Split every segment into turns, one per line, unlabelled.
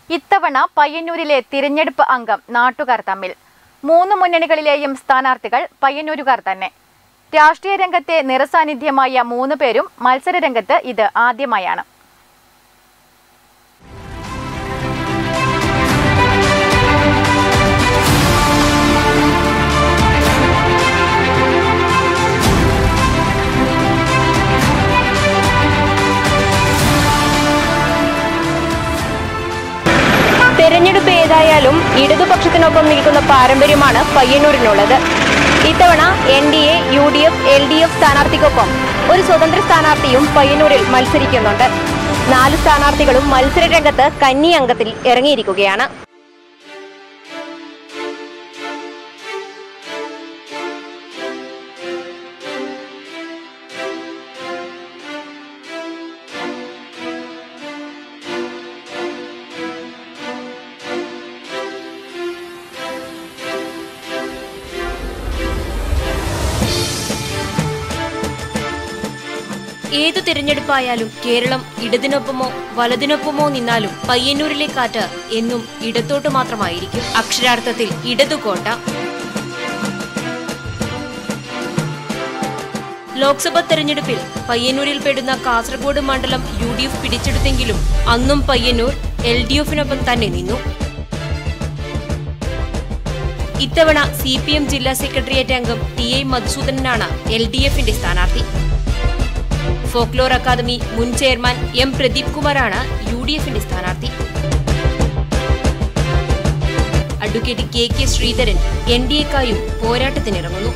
ഇത്തവണ പയ്യന്നൂരിലെ തിരഞ്ഞെടുപ്പ് അംഗം നാട്ടുകാർ തമ്മിൽ മൂന്ന് മുന്നണികളിലെയും സ്ഥാനാർത്ഥികൾ പയ്യന്നൂരുകാർ തന്നെ രാഷ്ട്രീയ രംഗത്തെ നിറസാന്നിധ്യമായ മൂന്ന് പേരും മത്സര രംഗത്ത് ഇത് ആദ്യമായാണ്
തെരഞ്ഞെടുപ്പ് ഏതായാലും ഇടതുപക്ഷത്തിനൊപ്പം നിൽക്കുന്ന പാരമ്പര്യമാണ് പയ്യന്നൂരിനുള്ളത് ഇത്തവണ N D A U D F L D F സ്ഥാനാർത്ഥിക്കൊപ്പം ഒരു സ്വതന്ത്ര സ്ഥാനാർത്ഥിയും പയ്യന്നൂരിൽ മത്സരിക്കുന്നുണ്ട് നാല് സ്ഥാനാർത്ഥികളും മത്സര രംഗത്ത് കന്നി അംഗത്തിൽ ഇറങ്ങിയിരിക്കുകയാണ് ഏതു തിരഞ്ഞെടുപ്പായാലും കേരളം ഇടതിനൊപ്പമോ വലതിനൊപ്പമോ നിന്നാലും പയ്യന്നൂരിലെ കാറ്റ് എന്നും ഇടത്തോട്ട് മാത്രമായിരിക്കും അക്ഷരാർത്ഥത്തിൽ ഇടതുകോട്ട ലോക്സഭാ തെരഞ്ഞെടുപ്പിൽ പയ്യന്നൂരിൽ പെടുന്ന കാസർഗോഡ് മണ്ഡലം യു ഡി എഫ് പിടിച്ചെടുത്തെങ്കിലും അന്നും പയ്യന്നൂർ എൽ ഡി എഫിനൊപ്പം തന്നെ നിന്നു ഇത്തവണ സി പി എം ജില്ലാ സെക്രട്ടേറിയറ്റ് അംഗം ടി ഐ മധുസൂദനനാണ് എൽ ഡി എഫിന്റെ സ്ഥാനാർത്ഥി ഫോക്ലോർ അക്കാദമി മുൻ ചെയർമാൻ എം പ്രദീപ് കുമാറാണ് യു ഡി എഫിന്റെ സ്ഥാനാർത്ഥി advocate K K Sreedharan N D എക്കായും പോരാട്ടത്തിനിറങ്ങുന്നു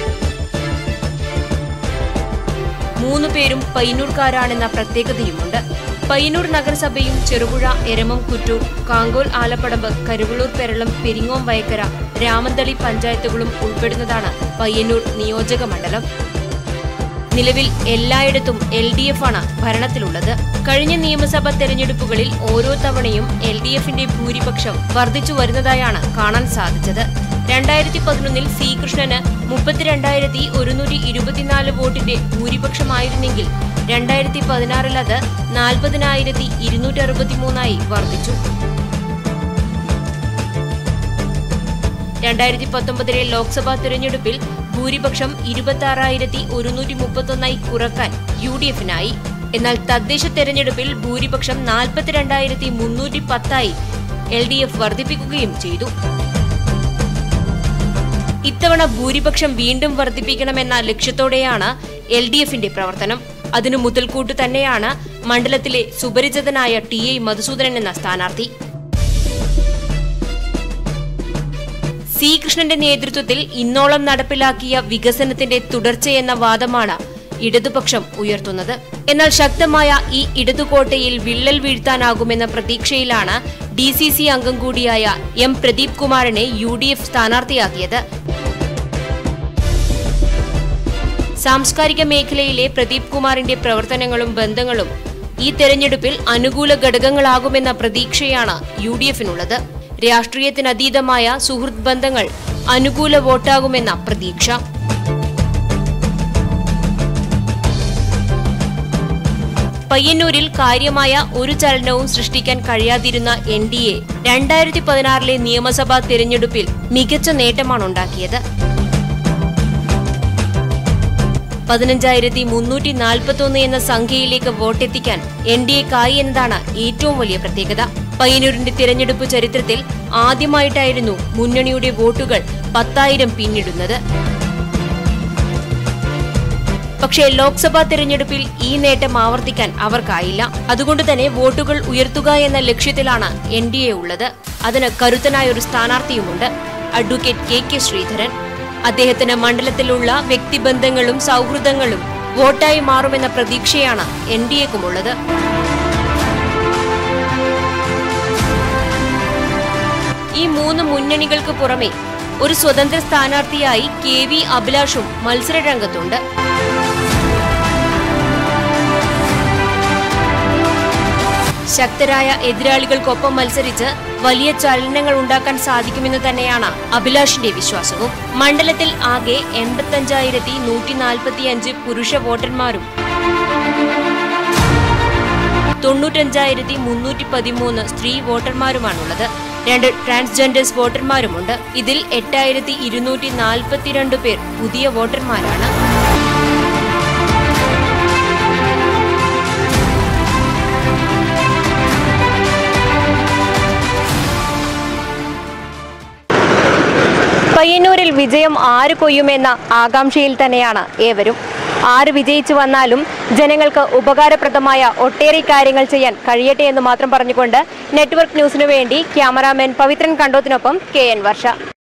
മൂന്ന് പേരും പയ്യന്നൂർക്കാരാണെന്ന പ്രത്യേകതയുമുണ്ട് പയ്യന്നൂർ നഗരസഭയും ചെറുപുഴ എരമം കുറ്റൂർ കാങ്കോൽ ആലപ്പടമ്പ് കരുവള്ളൂർ പെരളം പെരിങ്ങോം വയക്കര രാമന്തളി പഞ്ചായത്തുകളും ഉൾപ്പെടുന്നതാണ് പയ്യന്നൂർ നിയോജക മണ്ഡലം നിലവിൽ എല്ലായിടത്തും എൽ ഡി എഫ് ആണ് ഭരണത്തിലുള്ളത് കഴിഞ്ഞ നിയമസഭാ തെരഞ്ഞെടുപ്പുകളിൽ ഓരോ തവണയും എൽ ഡി എഫിന്റെ ഭൂരിപക്ഷം വർദ്ധിച്ചു വരുന്നതായാണ് കാണാൻ സാധിച്ചത് രണ്ടായിരത്തി പതിനൊന്നിൽ സി കൃഷ്ണന് മുപ്പത്തിരണ്ടായിരത്തി ഒരുന്നൂറ്റി ഇരുപത്തിനാല് വോട്ടിന്റെ ഭൂരിപക്ഷമായിരുന്നെങ്കിൽ രണ്ടായിരത്തി പതിനാറിൽ അത് നാൽപ്പതിനായിരത്തി ഇരുന്നൂറ്റി അറുപത്തിമൂന്നായി വർദ്ധിച്ചു രണ്ടായിരത്തി പത്തൊമ്പതിലെ ലോക്സഭാ തിരഞ്ഞെടുപ്പിൽ ഭൂരിപക്ഷം ഇരുപത്തി ആറായിരത്തി ഒരുന്നൂറ്റി മുപ്പത്തൊന്നായി കുറക്കാൻ യു ഡി എഫിനായി എന്നാൽ തദ്ദേശ തെരഞ്ഞെടുപ്പിൽ ഭൂരിപക്ഷം നാൽപ്പത്തിരണ്ടായിരത്തി മുന്നൂറ്റി പത്തായി എൽ ഡി എഫ് വർദ്ധിപ്പിക്കുകയും ചെയ്തു ഇത്തവണ ഭൂരിപക്ഷം വീണ്ടും വർദ്ധിപ്പിക്കണമെന്ന ലക്ഷ്യത്തോടെയാണ് എൽ ഡി എഫിന്റെ പ്രവർത്തനം അതിനു മുതൽക്കൂട്ട് തന്നെയാണ് മണ്ഡലത്തിലെ സുപരിചിതനായ ടി ഐ മധുസൂദനൻ എന്ന സ്ഥാനാർത്ഥി സി കൃഷ്ണന്റെ നേതൃത്വത്തിൽ ഇന്നോളം നടപ്പിലാക്കിയ വികസനത്തിന്റെ തുടർച്ചയെന്ന വാദമാണ് ഇടതുപക്ഷം ഉയർത്തുന്നത് എന്നാൽ ശക്തമായ ഈ ഇടതുകോട്ടയിൽ വിള്ളൽ വീഴ്ത്താനാകുമെന്ന പ്രതീക്ഷയിലാണ് ഡി സി സി അംഗം കൂടിയായ എം പ്രദീപ് കുമാറിനെ യു ഡി എഫ് സ്ഥാനാർത്ഥിയാക്കിയത് സാംസ്കാരിക മേഖലയിലെ പ്രദീപ് കുമാറിന്റെ പ്രവർത്തനങ്ങളും ബന്ധങ്ങളും ഈ തെരഞ്ഞെടുപ്പിൽ അനുകൂല ഘടകങ്ങളാകുമെന്ന പ്രതീക്ഷയാണ് യു ഡി എഫിനുള്ളത് രാഷ്ട്രീയത്തിനതീതമായ സുഹൃത്ത് ബന്ധങ്ങൾ അനുകൂല വോട്ടാകുമെന്ന പ്രതീക്ഷ പയ്യന്നൂരിൽ കാര്യമായ ഒരു ചലനവും സൃഷ്ടിക്കാൻ കഴിയാതിരുന്ന എൻ ഡി എ രണ്ടായിരത്തി പതിനാറിലെ നിയമസഭാ തിരഞ്ഞെടുപ്പിൽ മികച്ച നേട്ടമാണുണ്ടാക്കിയത് പതിനഞ്ചായിരത്തി മുന്നൂറ്റി നാൽപ്പത്തൊന്ന് എന്ന സംഖ്യയിലേക്ക് വോട്ടെത്തിക്കാൻ എൻ ഡി എക്കായി എന്നതാണ് ഏറ്റവും വലിയ പ്രത്യേകത പയ്യന്നൂരിന്റെ തിരഞ്ഞെടുപ്പ് ചരിത്രത്തിൽ ആദ്യമായിട്ടായിരുന്നു മുന്നണിയുടെ വോട്ടുകൾ പത്തായിരം പിന്നിടുന്നത് പക്ഷേ ലോക്സഭാ തിരഞ്ഞെടുപ്പിൽ ഈ നേട്ടം ആവർത്തിക്കാൻ അവർക്കായില്ല അതുകൊണ്ട് തന്നെ വോട്ടുകൾ ഉയർത്തുക എന്ന ലക്ഷ്യത്തിലാണ് എൻ ഡി എ ഉള്ളത് അതിന് കരുത്തനായ ഒരു സ്ഥാനാർത്ഥിയുമുണ്ട് അഡ്വക്കേറ്റ് കെ കെ ശ്രീധരൻ അദ്ദേഹത്തിന് മണ്ഡലത്തിലുള്ള വ്യക്തിബന്ധങ്ങളും സൗഹൃദങ്ങളും വോട്ടായി മാറുമെന്ന പ്രതീക്ഷയാണ് എൻ ഡി എക്കുമുള്ളത് ഈ മൂന്ന് മുന്നണികൾക്ക് പുറമെ ഒരു സ്വതന്ത്ര സ്ഥാനാർത്ഥിയായി കെ വി അഭിലാഷും മത്സര രംഗത്തുണ്ട് ശക്തരായ എതിരാളികൾക്കൊപ്പം മത്സരിച്ച് വലിയ ചലനങ്ങൾ ഉണ്ടാക്കാൻ സാധിക്കുമെന്ന് തന്നെയാണ് അഭിലാഷിന്റെ വിശ്വാസവും മണ്ഡലത്തിൽ ആകെ എൺപത്തഞ്ചായിരത്തി നൂറ്റി നാൽപ്പത്തി അഞ്ച് പുരുഷ വോട്ടർമാരും തൊണ്ണൂറ്റഞ്ചായിരത്തി മുന്നൂറ്റി പതിമൂന്ന് സ്ത്രീ വോട്ടർമാരുമാണുള്ളത് രണ്ട് ട്രാൻസ്ജെൻഡേഴ്സ് വോട്ടർമാരുമുണ്ട് ഇതിൽ എട്ടായിരത്തി ഇരുന്നൂറ്റി നാൽപ്പത്തിരണ്ട് പേർ പുതിയ വോട്ടർമാരാണ്
പയ്യന്നൂരിൽ വിജയം ആര് കൊയ്യുമെന്ന ആകാംക്ഷയിൽ തന്നെയാണ് ഏവരും ആര് വിജയിച്ചു വന്നാലും ജനങ്ങൾക്ക് ഉപകാരപ്രദമായ ഒട്ടേറെ കാര്യങ്ങൾ ചെയ്യാൻ കഴിയട്ടെ എന്ന് മാത്രം പറഞ്ഞുകൊണ്ട് നെറ്റ്വർക്ക് ന്യൂസിനു വേണ്ടി ക്യാമറാമാൻ പവിത്രൻ കണ്ടോത്തിനൊപ്പം കെ എൻ വർഷ